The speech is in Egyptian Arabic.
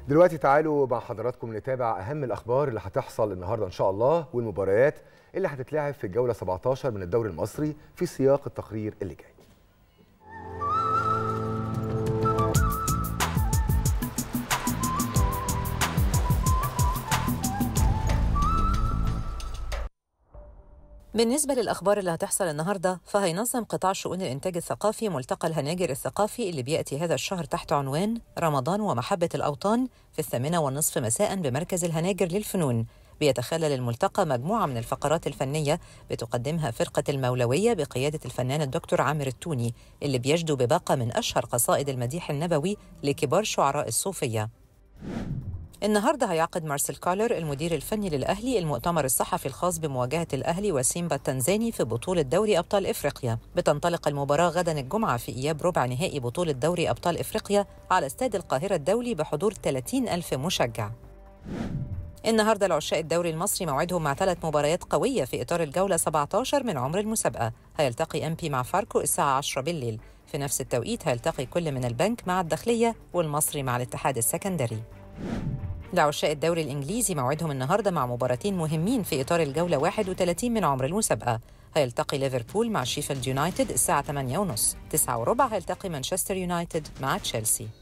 دلوقتي تعالوا مع حضراتكم نتابع اهم الاخبار اللي هتحصل النهارده ان شاء الله والمباريات اللي هتتلعب في الجوله 17 من الدوري المصري في سياق التقرير اللي جاي بالنسبة للأخبار اللي هتحصل النهاردة فهينظم قطاع شؤون الإنتاج الثقافي ملتقى الهناجر الثقافي اللي بيأتي هذا الشهر تحت عنوان رمضان ومحبة الأوطان في الثامنة والنصف مساء بمركز الهناجر للفنون بيتخلل الملتقى مجموعة من الفقرات الفنية بتقدمها فرقة المولوية بقيادة الفنان الدكتور عامر التوني اللي بيجدو بباقة من أشهر قصائد المديح النبوي لكبار شعراء الصوفية النهارده هيعقد مارسيل كولر المدير الفني للاهلي المؤتمر الصحفي الخاص بمواجهه الاهلي وسيمبا التنزاني في بطوله دوري ابطال افريقيا بتنطلق المباراه غدا الجمعه في اياب ربع نهائي بطوله دوري ابطال افريقيا على استاد القاهره الدولي بحضور 30 الف مشجع النهارده العشاء الدوري المصري موعدهم مع ثلاث مباريات قويه في اطار الجوله 17 من عمر المسابقه هيلتقي ام بي مع فاركو الساعه 10 بالليل في نفس التوقيت هيلتقي كل من البنك مع الداخليه والمصري مع الاتحاد السكندري لعشاق الدوري الإنجليزي موعدهم النهاردة مع مباراتين مهمين في إطار الجولة 31 من عمر المسابقة هيلتقي ليفربول مع شيفيلد يونايتد الساعة 8:30 9 وربع هيلتقي مانشستر يونايتد مع تشيلسي